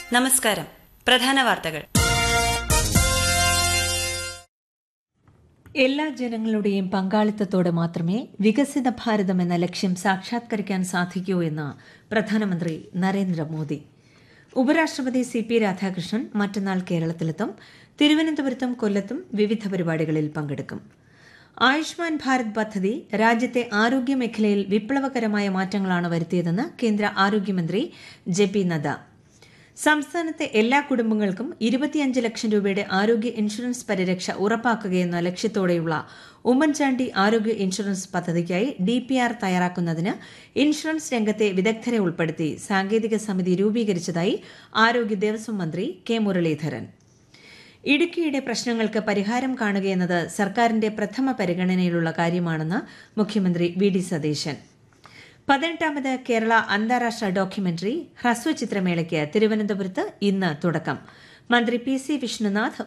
നമസ്കാരം പ്രധാന വാർത്തകൾ എല്ലാ ജനങ്ങളുടെയും പങ്കാളിത്തത്തോടെ മാത്രമേ വികസിത ഭാരതം എന്ന ലക്ഷ്യം സാക്ഷാത്കരിക്കാൻ സാധിക്കൂ എന്ന് പ്രധാനമന്ത്രി നരേന്ദ്രമോദി ഉപരാഷ്ട്രപതി സി പി രാധാകൃഷ്ണൻ മറ്റന്നാൾ കേരളത്തിലെത്തും തിരുവനന്തപുരത്തും കൊല്ലത്തും വിവിധ പരിപാടികളിൽ പങ്കെടുക്കും ആയുഷ്മാൻ ഭാരത് പദ്ധതി രാജ്യത്തെ ആരോഗ്യ മേഖലയിൽ വിപ്ലവകരമായ മാറ്റങ്ങളാണ് വരുത്തിയതെന്ന് കേന്ദ്ര ആരോഗ്യമന്ത്രി ജെ പി നദ്ദ സംസ്ഥാനത്തെ എല്ലാ കുടുംബങ്ങൾക്കും ഇരുപത്തിയഞ്ച് ലക്ഷം രൂപയുടെ ആരോഗ്യ ഇൻഷുറൻസ് പരിരക്ഷ ഉറപ്പാക്കുകയെന്ന ലക്ഷ്യത്തോടെയുള്ള ഉമ്മൻചാണ്ടി ആരോഗ്യ ഇൻഷുറൻസ് പദ്ധതിക്കായി ഡിപിആർ തയ്യാറാക്കുന്നതിന് ഇൻഷുറൻസ് രംഗത്തെ വിദഗ്ധരെ ഉൾപ്പെടുത്തി സാങ്കേതിക സമിതി രൂപീകരിച്ചതായി ആരോഗ്യ ദേവസ്വം മന്ത്രി കെ മുരളീധരൻ ഇടുക്കിയുടെ പ്രശ്നങ്ങൾക്ക് പരിഹാരം കാണുകയെന്നത് സർക്കാരിന്റെ പ്രഥമ പരിഗണനയിലുള്ള കാര്യമാണെന്ന് മുഖ്യമന്ത്രി വി ഡി സതീശൻ പതിനെട്ടാമത് കേരള അന്താരാഷ്ട്ര ഡോക്യുമെന്ററി ഹ്രസ്വചിത്രമേളയ്ക്ക് തിരുവനന്തപുരത്ത് ഇന്ന് തുടക്കം മന്ത്രി പി സി വിഷ്ണുനാഥ്